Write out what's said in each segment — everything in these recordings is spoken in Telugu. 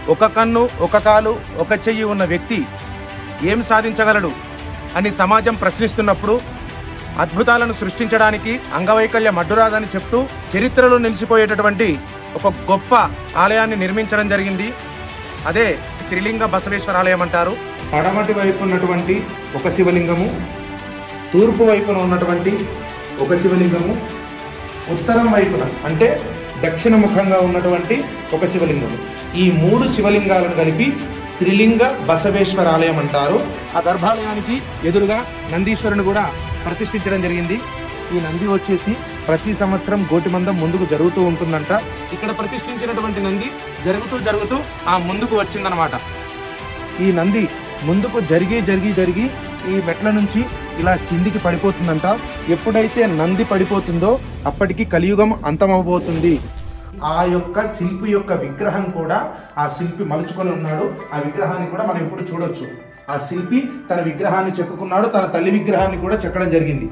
ఒక కన్ను ఒక కాలు ఒక చెయ్యి ఉన్న వ్యక్తి ఏం సాధించగలడు అని సమాజం ప్రశ్నిస్తున్నప్పుడు అద్భుతాలను సృష్టించడానికి అంగవైకల్యం అడ్డురాదని చెప్తూ చరిత్రలో నిలిచిపోయేటటువంటి ఒక గొప్ప ఆలయాన్ని నిర్మించడం జరిగింది అదే త్రిలింగ బసవేశ్వర ఆలయం అంటారు పడమటి వైపు ఉన్నటువంటి ఒక శివలింగము తూర్పు వైపున ఉన్నటువంటి ఒక శివలింగము ఉత్తరం వైపున అంటే దక్షిణ ముఖంగా ఉన్నటువంటి ఒక శివలింగము ఈ మూడు శివలింగాలను కలిపి త్రిలింగ బసవేశ్వర ఆలయం అంటారు ఆ గర్భాలయానికి ఎదురుగా నందీశ్వరుని కూడా ప్రతిష్ఠించడం జరిగింది ఈ నంది వచ్చేసి ప్రతి సంవత్సరం గోటిమందం ముందుకు జరుగుతూ ఉంటుందంట ఇక్కడ ప్రతిష్ఠించినటువంటి నంది జరుగుతూ జరుగుతూ ఆ ముందుకు వచ్చిందనమాట ఈ నంది ముందుకు జరిగి జరిగి జరిగి ఈ మెట్ల నుంచి ఇలా కిందికి పడిపోతుందంట ఎప్పుడైతే నంది పడిపోతుందో అప్పటికి కలియుగం అంతమవబోతుంది ఆ యొక్క శిల్పి యొక్క విగ్రహం కూడా ఆ శిల్పి మలుచుకొని ఉన్నాడు ఆ విగ్రహాన్ని కూడా మనం ఇప్పుడు చూడొచ్చు ఆ శిల్పి తన విగ్రహాన్ని చెక్కుకున్నాడు తన తల్లి విగ్రహాన్ని కూడా చెక్కడం జరిగింది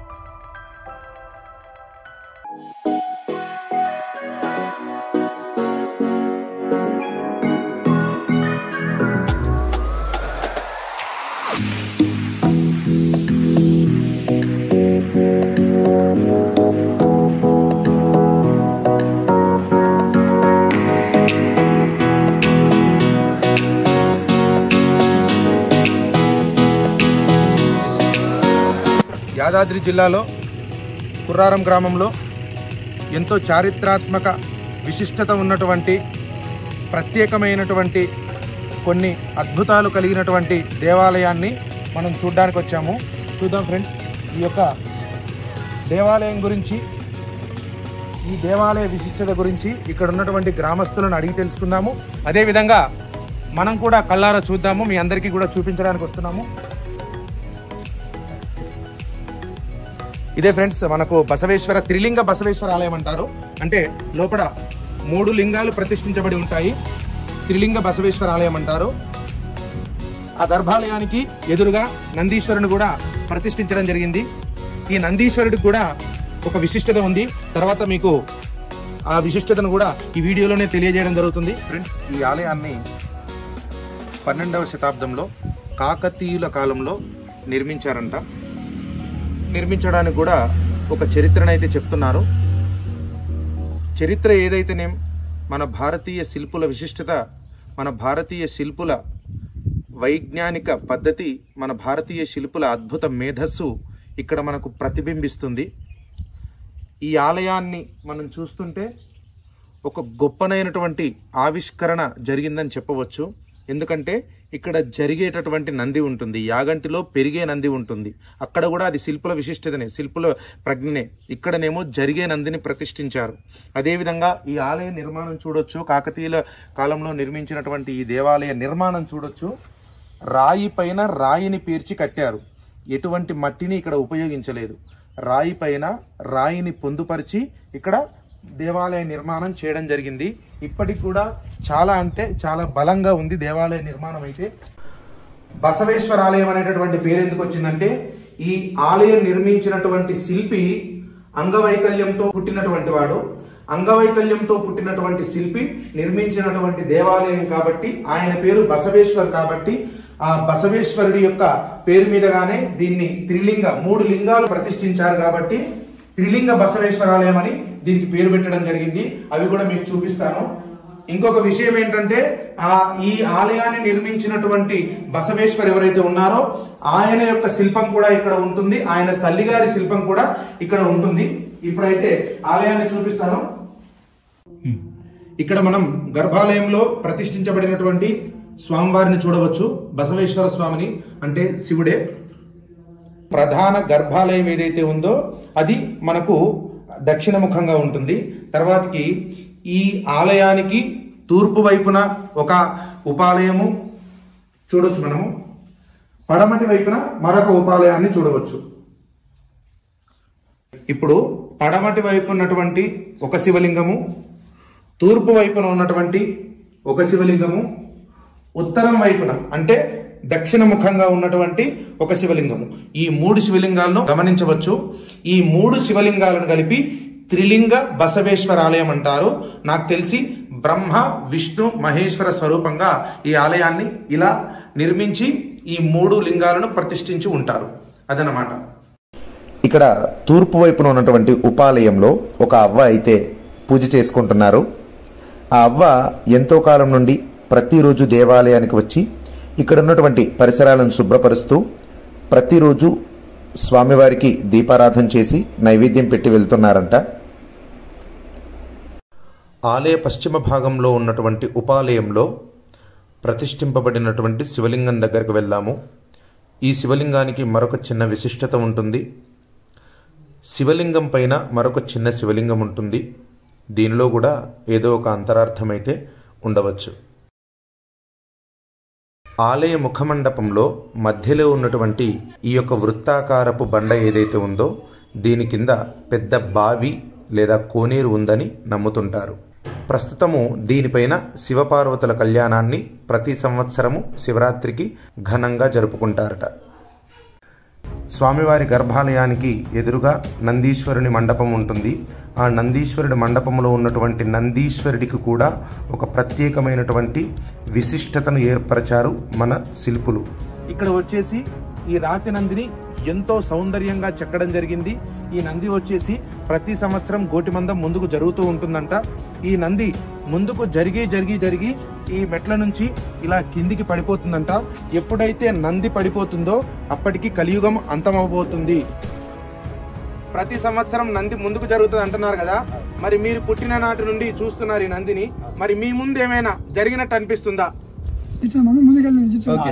యాదాద్రి జిల్లాలో కుర్రారం గ్రామంలో ఎంతో చారిత్రాత్మక విశిష్టత ఉన్నటువంటి ప్రత్యేకమైనటువంటి కొన్ని అద్భుతాలు కలిగినటువంటి దేవాలయాన్ని మనం చూడ్డానికి వచ్చాము చూద్దాం ఫ్రెండ్స్ ఈ యొక్క దేవాలయం గురించి ఈ దేవాలయ విశిష్టత గురించి ఇక్కడ ఉన్నటువంటి గ్రామస్తులను అడిగి తెలుసుకుందాము అదేవిధంగా మనం కూడా కళ్ళారా చూద్దాము మీ అందరికీ కూడా చూపించడానికి వస్తున్నాము ఇదే ఫ్రెండ్స్ మనకు బసవేశ్వర త్రిలింగ బసవేశ్వర ఆలయం అంటారు అంటే లోపల మూడు లింగాలు ప్రతిష్ఠించబడి ఉంటాయి త్రిలింగ బసవేశ్వర ఆలయం అంటారు ఆ గర్భాలయానికి ఎదురుగా నందీశ్వరుని కూడా ప్రతిష్ఠించడం జరిగింది ఈ నందీశ్వరుడికి కూడా ఒక విశిష్టత ఉంది తర్వాత మీకు ఆ విశిష్టతను కూడా ఈ వీడియోలోనే తెలియజేయడం జరుగుతుంది ఫ్రెండ్స్ ఈ ఆలయాన్ని పన్నెండవ శతాబ్దంలో కాకతీయుల కాలంలో నిర్మించారంట నిర్మించడానికి కూడా ఒక చరిత్రను అయితే చెప్తున్నారు చరిత్ర ఏదైతేనేం మన భారతీయ శిల్పుల విశిష్టత మన భారతీయ శిల్పుల వైజ్ఞానిక పద్ధతి మన భారతీయ శిల్పుల అద్భుత మేధస్సు ఇక్కడ మనకు ప్రతిబింబిస్తుంది ఈ ఆలయాన్ని మనం చూస్తుంటే ఒక గొప్పనైనటువంటి ఆవిష్కరణ జరిగిందని చెప్పవచ్చు ఎందుకంటే ఇక్కడ జరిగేటటువంటి నంది ఉంటుంది యాగంటిలో పెరిగే నంది ఉంటుంది అక్కడ కూడా అది శిల్పుల విశిష్టతనే శిల్పుల ప్రజ్ఞనే ఇక్కడనేమో జరిగే నందిని ప్రతిష్ఠించారు అదేవిధంగా ఈ ఆలయ నిర్మాణం చూడొచ్చు కాకతీయుల కాలంలో నిర్మించినటువంటి ఈ దేవాలయ నిర్మాణం చూడొచ్చు రాయి పైన రాయిని పేర్చి కట్టారు ఎటువంటి మట్టిని ఇక్కడ ఉపయోగించలేదు రాయి పైన రాయిని పొందుపరిచి ఇక్కడ దేవాలయ నిర్మాణం చేయడం జరిగింది ఇప్పటికి కూడా చాలా అంటే చాలా బలంగా ఉంది దేవాలయ నిర్మాణం అయితే బసవేశ్వర ఆలయం అనేటటువంటి పేరు ఎందుకు వచ్చిందంటే ఈ ఆలయం నిర్మించినటువంటి శిల్పి అంగవైకల్యంతో పుట్టినటువంటి వాడు అంగవైకల్యంతో పుట్టినటువంటి శిల్పి నిర్మించినటువంటి దేవాలయం కాబట్టి ఆయన పేరు బసవేశ్వర్ కాబట్టి ఆ బసవేశ్వరుడి యొక్క పేరు మీదగానే దీన్ని త్రిలింగ మూడు లింగాలు ప్రతిష్ఠించారు కాబట్టి త్రిలింగ బసవేశ్వరాలయం అని దీనికి పేరు పెట్టడం జరిగింది అవి కూడా మీకు చూపిస్తాను ఇంకొక విషయం ఏంటంటే ఆ ఈ ఆలయాన్ని నిర్మించినటువంటి బసవేశ్వర్ ఎవరైతే ఉన్నారో ఆయన యొక్క శిల్పం కూడా ఇక్కడ ఉంటుంది ఆయన తల్లిగారి శిల్పం కూడా ఇక్కడ ఉంటుంది ఇప్పుడైతే ఆలయాన్ని చూపిస్తాను ఇక్కడ మనం గర్భాలయంలో ప్రతిష్ఠించబడినటువంటి స్వామివారిని చూడవచ్చు బసవేశ్వర స్వామిని అంటే శివుడే ప్రధాన గర్భాలయం ఏదైతే ఉందో అది మనకు దక్షిణముఖంగా ఉంటుంది తర్వాతకి ఈ ఆలయానికి తూర్పు వైపున ఒక ఉపాలయము చూడొచ్చు మనము పడమటి వైపున మరొక ఉపాలయాన్ని చూడవచ్చు ఇప్పుడు పడమటి వైపు ఉన్నటువంటి ఒక శివలింగము తూర్పు వైపున ఉన్నటువంటి ఒక శివలింగము ఉత్తరం వైపున అంటే దక్షిణ ముఖంగా ఉన్నటువంటి ఒక శివలింగము ఈ మూడు శివలింగాలను గమనించవచ్చు ఈ మూడు శివలింగాలను కలిపి త్రిలింగ బసవేశ్వర ఆలయం అంటారు నాకు తెలిసి బ్రహ్మ విష్ణు మహేశ్వర స్వరూపంగా ఈ ఆలయాన్ని ఇలా నిర్మించి ఈ మూడు లింగాలను ప్రతిష్ఠించి ఉంటారు అదనమాట ఇక్కడ తూర్పు వైపున ఉన్నటువంటి ఉపాలయంలో ఒక అవ్వ అయితే పూజ చేసుకుంటున్నారు ఆ అవ్వ ఎంతో కాలం నుండి ప్రతిరోజు దేవాలయానికి వచ్చి ఇక్కడ ఉన్నటువంటి పరిసరాలను శుభ్రపరుస్తూ ప్రతిరోజు స్వామివారికి దీపారాధన చేసి నైవేద్యం పెట్టి వెళ్తున్నారంట ఆలయ పశ్చిమ భాగంలో ఉన్నటువంటి ఉపాలయంలో ప్రతిష్ఠింపబడినటువంటి శివలింగం దగ్గరకు వెళ్దాము ఈ శివలింగానికి మరొక చిన్న విశిష్టత ఉంటుంది శివలింగం పైన మరొక చిన్న శివలింగం ఉంటుంది దీనిలో కూడా ఏదో ఒక అంతరార్థమైతే ఉండవచ్చు ఆలయ ముఖమండపంలో మధ్యలో ఉన్నటువంటి ఈ యొక్క వృత్తాకారపు బండ ఏదైతే ఉందో దీని కింద పెద్ద బావి లేదా కోనేరు ఉందని నమ్ముతుంటారు ప్రస్తుతము దీనిపైన శివపార్వతుల కళ్యాణాన్ని ప్రతి సంవత్సరము శివరాత్రికి ఘనంగా జరుపుకుంటారట స్వామివారి గర్భాలయానికి ఎదురుగా నందీశ్వరుని మండపం ఉంటుంది ఆ నందీశ్వరుడి మండపంలో ఉన్నటువంటి నందీశ్వరుడికి కూడా ఒక ప్రత్యేకమైనటువంటి విశిష్టతను ఏర్పరిచారు మన శిల్పులు ఇక్కడ వచ్చేసి ఈ రాతి నందిని ఎంతో సౌందర్యంగా చెక్కడం జరిగింది ఈ నంది వచ్చేసి ప్రతి సంవత్సరం గోటిమందం ముందుకు జరుగుతూ ఉంటుందంట ఈ నంది ముందుకు జరిగి జరిగి జరిగి ఈ మెట్ల నుంచి ఇలా కిందికి పడిపోతుందంట ఎప్పుడైతే నంది పడిపోతుందో అప్పటికి కలియుగం అంతమవబోతుంది ప్రతి సంవత్సరం నంది ముందుకు జరుగుతుంది అంటున్నారు కదా మరి మీరు పుట్టిన నాటి నుండి చూస్తున్నారు ఈ నందిని మరి మీ ముందు ఏమైనా జరిగినట్టు అనిపిస్తుందా ఇట్లా మనం ముందుకెళ్ళి ఇట్లా ఓకే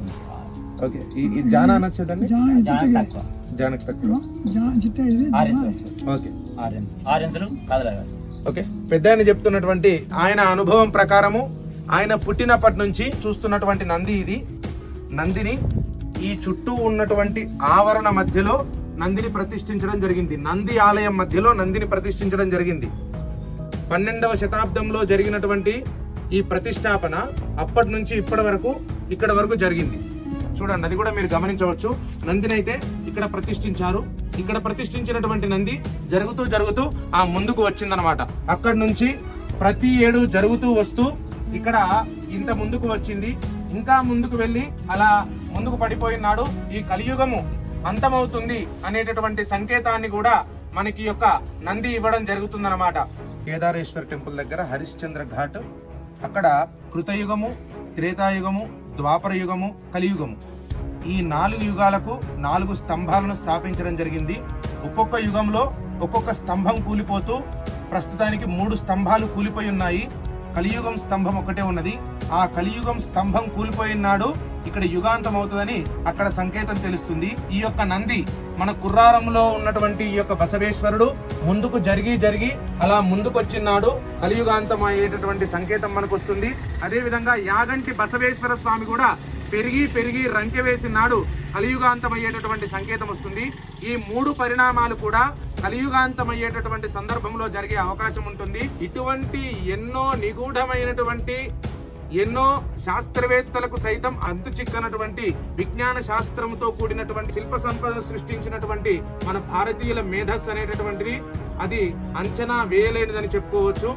ఓకే ఈ జానా నచ్చదండి జా చిట్ట జానకి తక్కువ జా చిట్ట ఇది ఓకే ఆరెంజ్ ఆరెంజ్లు కదలగా ఓకే పెద్ద ఆయన చెప్తున్నటువంటి ఆయన అనుభవం ప్రకారము ఆయన పుట్టినప్పటి నుంచి చూస్తున్నటువంటి నంది ఇది నందిని ఈ చుట్టూ ఉన్నటువంటి ఆవరణ మధ్యలో నందిని ప్రతిష్ఠించడం జరిగింది నంది ఆలయం మధ్యలో నందిని ప్రతిష్ఠించడం జరిగింది పన్నెండవ శతాబ్దంలో జరిగినటువంటి ఈ ప్రతిష్టాపన అప్పటి నుంచి ఇప్పటి వరకు ఇక్కడ వరకు జరిగింది చూడండి అది కూడా మీరు గమనించవచ్చు నందిని అయితే ఇక్కడ ప్రతిష్ఠించారు ఇక్కడ ప్రతిష్ఠించినటువంటి నంది జరుగుతూ జరుగుతూ ఆ ముందుకు వచ్చిందనమాట అక్కడి నుంచి ప్రతి ఏడు జరుగుతూ వస్తూ ఇక్కడ ఇంత ముందుకు వచ్చింది ఇంకా ముందుకు వెళ్ళి అలా ముందుకు పడిపోయినాడు ఈ కలియుగము అంతమవుతుంది అనేటటువంటి సంకేతాన్ని కూడా మనకి యొక్క నంది ఇవ్వడం జరుగుతుందన్నమాట కేదారేశ్వర్ టెంపుల్ దగ్గర హరిశ్చంద్ర ఘాట్ అక్కడ కృతయుగము త్రేతాయుగము ద్వాపర యుగము కలియుగము ఈ నాలుగు యుగాలకు నాలుగు స్తంభాలను స్థాపించడం జరిగింది ఒక్కొక్క యుగంలో ఒక్కొక్క స్తంభం కూలిపోతూ ప్రస్తుతానికి మూడు స్తంభాలు కూలిపోయి ఉన్నాయి కలియుగం స్తంభం ఒకటే ఉన్నది ఆ కలియుగం స్తంభం కూలిపోయినాడు ఇక్కడ యుగాంతం అవుతుందని అక్కడ సంకేతం తెలుస్తుంది ఈ యొక్క నంది మన కుర్రారంలో ఉన్నటువంటి ఈ యొక్క బసవేశ్వరుడు ముందుకు జరిగి జరిగి అలా ముందుకు వచ్చినాడు కలియుగాంతం అయ్యేటటువంటి సంకేతం మనకు వస్తుంది అదే విధంగా యాగంటి బసవేశ్వర స్వామి కూడా పెరిగి పెరిగి రంకె వేసినాడు కలియుగాంతం అయ్యేటటువంటి సంకేతం వస్తుంది ఈ మూడు పరిణామాలు కూడా కలియుగాంతం అయ్యేటటువంటి సందర్భంలో జరిగే అవకాశం ఉంటుంది ఇటువంటి ఎన్నో నిగూఢమైనటువంటి ఎన్నో శాస్త్రవేత్తలకు సైతం అంతు చిక్కనటువంటి విజ్ఞాన శాస్త్రంతో కూడినటువంటి శిల్ప సంపదను సృష్టించినటువంటి మన భారతీయుల మేధస్సు అనేటటువంటిది అది అంచనా వేయలేనిదని చెప్పుకోవచ్చు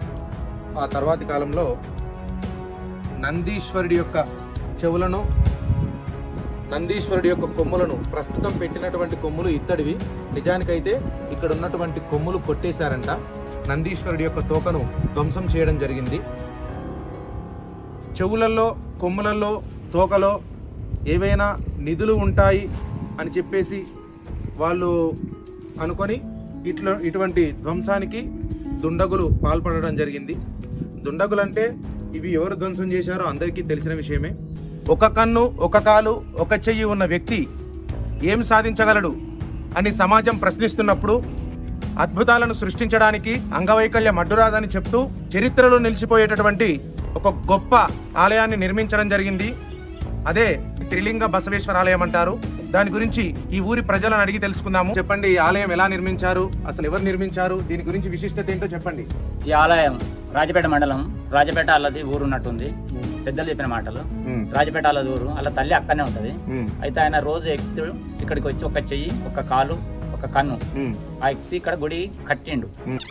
ఆ తర్వాతి కాలంలో నందీశ్వరుడి యొక్క చెవులను నందీశ్వరుడి యొక్క కొమ్ములను ప్రస్తుతం పెట్టినటువంటి కొమ్ములు ఇత్తడివి నిజానికైతే ఇక్కడ ఉన్నటువంటి కొమ్ములు కొట్టేశారంట నందీశ్వరుడి యొక్క తోకను ధ్వంసం చేయడం జరిగింది చెవులలో కొమ్ములలో తోకలో ఏవైనా నిధులు ఉంటాయి అని చెప్పేసి వాళ్ళు అనుకొని ఇట్లా ఇటువంటి ధ్వంసానికి దుండగులు పాల్పడడం జరిగింది దుండగులంటే ఇవి ఎవరు ధ్వంసం చేశారో అందరికీ తెలిసిన విషయమే ఒక కన్ను ఒక కాలు ఒక చెయ్యి ఉన్న వ్యక్తి ఏం సాధించగలడు అని సమాజం ప్రశ్నిస్తున్నప్పుడు అద్భుతాలను సృష్టించడానికి అంగవైకల్యం అడ్డురాదని చెప్తూ చరిత్రలో నిలిచిపోయేటటువంటి ఒక గొప్ప ఆలయాన్ని నిర్మించడం జరిగింది అదే త్రిలింగ బసవేశ్వర ఆలయం అంటారు దాని గురించి ఈ ఊరి ప్రజలను అడిగి తెలుసుకుందాము చెప్పండి ఈ ఆలయం ఎలా నిర్మించారు అసలు ఎవరు నిర్మించారు దీని గురించి విశిష్టత ఏంటో చెప్పండి ఈ ఆలయం రాజపేట మండలం రాజపేట అల్లది ఊరు ఉన్నట్టుంది పెద్దలు చెప్పిన మాటలు మ్మ్. రాజపేట అల్లది ఊరు అలా తల్లి అక్కనే ఉంటది మ్మ్. అయితే ఆయన రోజు ఎక్కుతూ ఇక్కడికి వచ్చి ఒక చెయ్యి ఒక కాలు ఒక ఒక కన్ను ఉమ్, ఆ వ్యక్తి ఇక్కడ గుడి కట్టిండు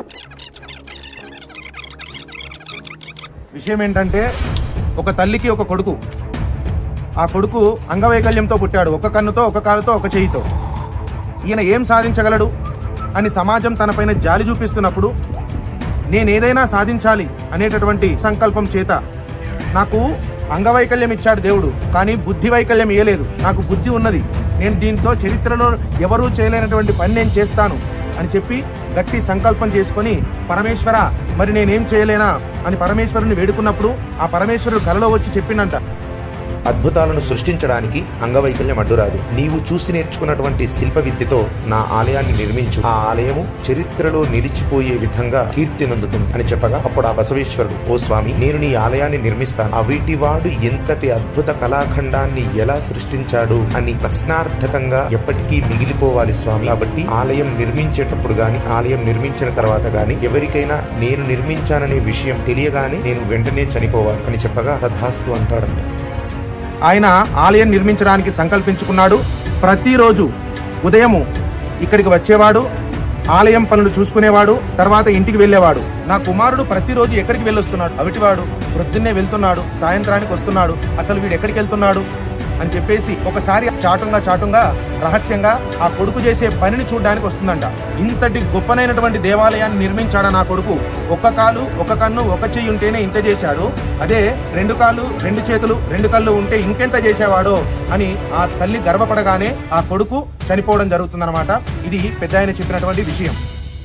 విషయం ఏంటంటే ఒక తల్లికి ఒక కొడుకు ఆ కొడుకు అంగవైకల్యంతో పుట్టాడు ఒక కన్నుతో ఒక కాలుతో ఒక చేయితో ఈయన ఏం సాధించగలడు అని సమాజం తనపైన జాలి చూపిస్తున్నప్పుడు నేను ఏదైనా సాధించాలి అనేటటువంటి సంకల్పం చేత నాకు అంగవైకల్యం ఇచ్చాడు దేవుడు కానీ బుద్ధి వైకల్యం ఇయ్యలేదు నాకు బుద్ధి ఉన్నది నేను దీంతో చరిత్రలో ఎవరూ చేయలేనటువంటి పని నేను చేస్తాను అని చెప్పి గట్టి సంకల్పం చేసుకొని పరమేశ్వర మరి నేనేం చేయలేనా అని పరమేశ్వరుని వేడుకున్నప్పుడు ఆ పరమేశ్వరుడు కలలో వచ్చి చెప్పిండంట అద్భుతాలను సృష్టించడానికి అంగవైకల్యం అడ్డురాదు నీవు చూసి నేర్చుకున్నటువంటి శిల్ప విద్యతో నా ఆలయాన్ని నిర్మించు ఆ ఆలయము చరిత్రలో నిలిచిపోయే విధంగా కీర్తి నందుతుంది అని చెప్పగా అప్పుడు ఆ బసవేశ్వరుడు ఓ స్వామి నేను నీ ఆలయాన్ని నిర్మిస్తాను అవిటివాడు ఎంతటి అద్భుత కళాఖండాన్ని ఎలా సృష్టించాడు అని ప్రశ్నార్థకంగా ఎప్పటికీ మిగిలిపోవాలి స్వామి కాబట్టి ఆలయం నిర్మించేటప్పుడు గాని ఆలయం నిర్మించిన తర్వాత గాని ఎవరికైనా నేను నిర్మించాననే విషయం తెలియగానే నేను వెంటనే చనిపోవాలి అని చెప్పగా తథాస్తు అంటాడంట ఆయన ఆలయం నిర్మించడానికి సంకల్పించుకున్నాడు ప్రతిరోజు ఉదయము ఇక్కడికి వచ్చేవాడు ఆలయం పనులు చూసుకునేవాడు తర్వాత ఇంటికి వెళ్ళేవాడు నా కుమారుడు ప్రతిరోజు ఎక్కడికి వెళ్ళొస్తున్నాడు అవిటివాడు ప్రొద్దున్నే వెళ్తున్నాడు సాయంత్రానికి వస్తున్నాడు అసలు వీడు ఎక్కడికి వెళ్తున్నాడు అని చెప్పేసి ఒకసారి చాటుంగా చాటుంగా రహస్యంగా ఆ కొడుకు చేసే పనిని చూడడానికి వస్తుందంట ఇంతటి గొప్పనైనటువంటి దేవాలయాన్ని నిర్మించాడు నా కొడుకు ఒక్క కాలు ఒక కన్ను ఒక చెయ్యి ఉంటేనే ఇంత చేశాడు అదే రెండు కాళ్ళు రెండు చేతులు రెండు కళ్ళు ఉంటే ఇంకెంత చేసేవాడో అని ఆ తల్లి గర్వపడగానే ఆ కొడుకు చనిపోవడం జరుగుతుందన్నమాట ఇది పెద్ద ఆయన చెప్పినటువంటి విషయం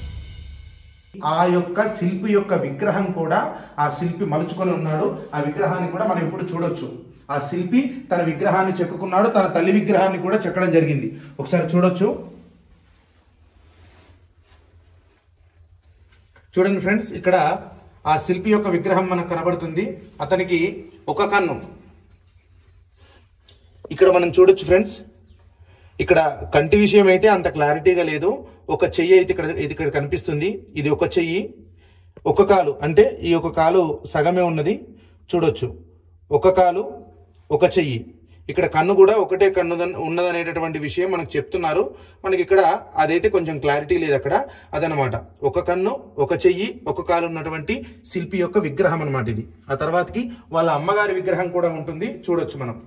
ఆ యొక్క శిల్పి యొక్క విగ్రహం కూడా ఆ శిల్పి మలుచుకొని ఉన్నాడు ఆ విగ్రహాన్ని కూడా మనం ఇప్పుడు చూడొచ్చు ఆ శిల్పి తన విగ్రహాన్ని చెక్కుకున్నాడు తన తల్లి విగ్రహాన్ని కూడా చెక్కడం జరిగింది ఒకసారి చూడొచ్చు చూడండి ఫ్రెండ్స్ ఇక్కడ ఆ శిల్పి యొక్క విగ్రహం మనకు కనబడుతుంది అతనికి ఒక కన్ను ఇక్కడ మనం చూడొచ్చు ఫ్రెండ్స్ ఇక్కడ కంటి విషయం అయితే అంత క్లారిటీగా లేదు ఒక చెయ్యి అయితే ఇక్కడ ఇది ఇక్కడ కనిపిస్తుంది ఇది ఒక చెయ్యి ఒక కాలు అంటే ఈ ఒక కాలు సగమే ఉన్నది చూడొచ్చు ఒక కాలు ఒక చెయ్యి ఇక్కడ కన్ను కూడా ఒకటే కన్ను ఉన్నదనేటటువంటి విషయం మనకు చెప్తున్నారు మనకి ఇక్కడ అదైతే కొంచెం క్లారిటీ లేదు అక్కడ అదనమాట ఒక కన్ను ఒక చెయ్యి ఒక కాలు ఉన్నటువంటి శిల్పి యొక్క విగ్రహం అన్నమాట ఇది ఆ తర్వాతకి వాళ్ళ అమ్మగారి విగ్రహం కూడా ఉంటుంది చూడొచ్చు మనం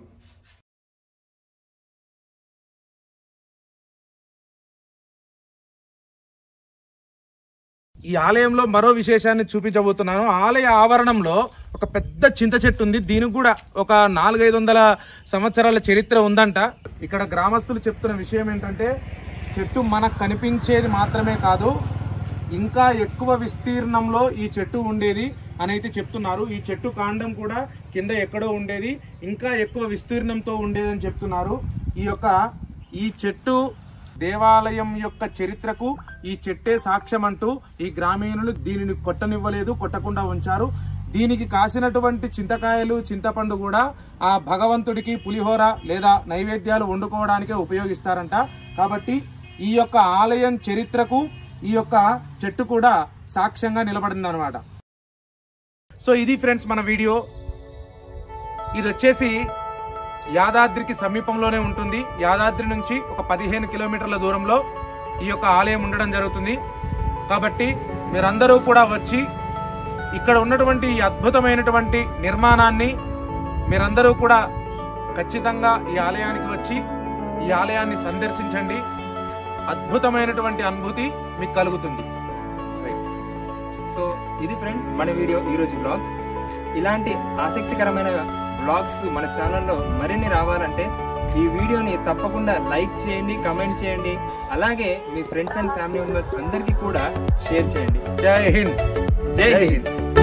ఈ ఆలయంలో మరో విశేషాన్ని చూపించబోతున్నాను ఆలయ ఆవరణంలో ఒక పెద్ద చింత చెట్టు ఉంది దీనికి కూడా ఒక నాలుగైదు వందల సంవత్సరాల చరిత్ర ఉందంట ఇక్కడ గ్రామస్తులు చెప్తున్న విషయం ఏంటంటే చెట్టు మనకు కనిపించేది మాత్రమే కాదు ఇంకా ఎక్కువ విస్తీర్ణంలో ఈ చెట్టు ఉండేది అని అయితే చెప్తున్నారు ఈ చెట్టు కాండం కూడా కింద ఎక్కడో ఉండేది ఇంకా ఎక్కువ విస్తీర్ణంతో ఉండేదని చెప్తున్నారు ఈ యొక్క ఈ చెట్టు దేవాలయం యొక్క చరిత్రకు ఈ చెట్టే సాక్ష్యం అంటూ ఈ గ్రామీణులు దీనిని కొట్టనివ్వలేదు కొట్టకుండా ఉంచారు దీనికి కాసినటువంటి చింతకాయలు చింతపండు కూడా ఆ భగవంతుడికి పులిహోర లేదా నైవేద్యాలు వండుకోవడానికే ఉపయోగిస్తారంట కాబట్టి ఈ యొక్క ఆలయం చరిత్రకు ఈ యొక్క చెట్టు కూడా సాక్ష్యంగా నిలబడింది అనమాట సో ఇది ఫ్రెండ్స్ మన వీడియో ఇది వచ్చేసి యాదాద్రికి సమీపంలోనే ఉంటుంది యాదాద్రి నుంచి ఒక పదిహేను కిలోమీటర్ల దూరంలో ఈ యొక్క ఆలయం ఉండడం జరుగుతుంది కాబట్టి మీరందరూ కూడా వచ్చి ఇక్కడ ఉన్నటువంటి ఈ అద్భుతమైనటువంటి నిర్మాణాన్ని మీరందరూ కూడా ఖచ్చితంగా ఈ ఆలయానికి వచ్చి ఈ ఆలయాన్ని సందర్శించండి అద్భుతమైనటువంటి అనుభూతి మీకు కలుగుతుంది సో ఇది ఫ్రెండ్స్ మన వీడియో ఈ రోజు బ్లాగ్ ఇలాంటి ఆసక్తికరమైన బ్లాగ్స్ మన ఛానల్లో మరిన్ని రావాలంటే ఈ వీడియోని తప్పకుండా లైక్ చేయండి కమెంట్ చేయండి అలాగే మీ ఫ్రెండ్స్ అండ్ ఫ్యామిలీ మెంబర్స్ అందరికీ కూడా షేర్ చేయండి జై హింద్ జై హింద్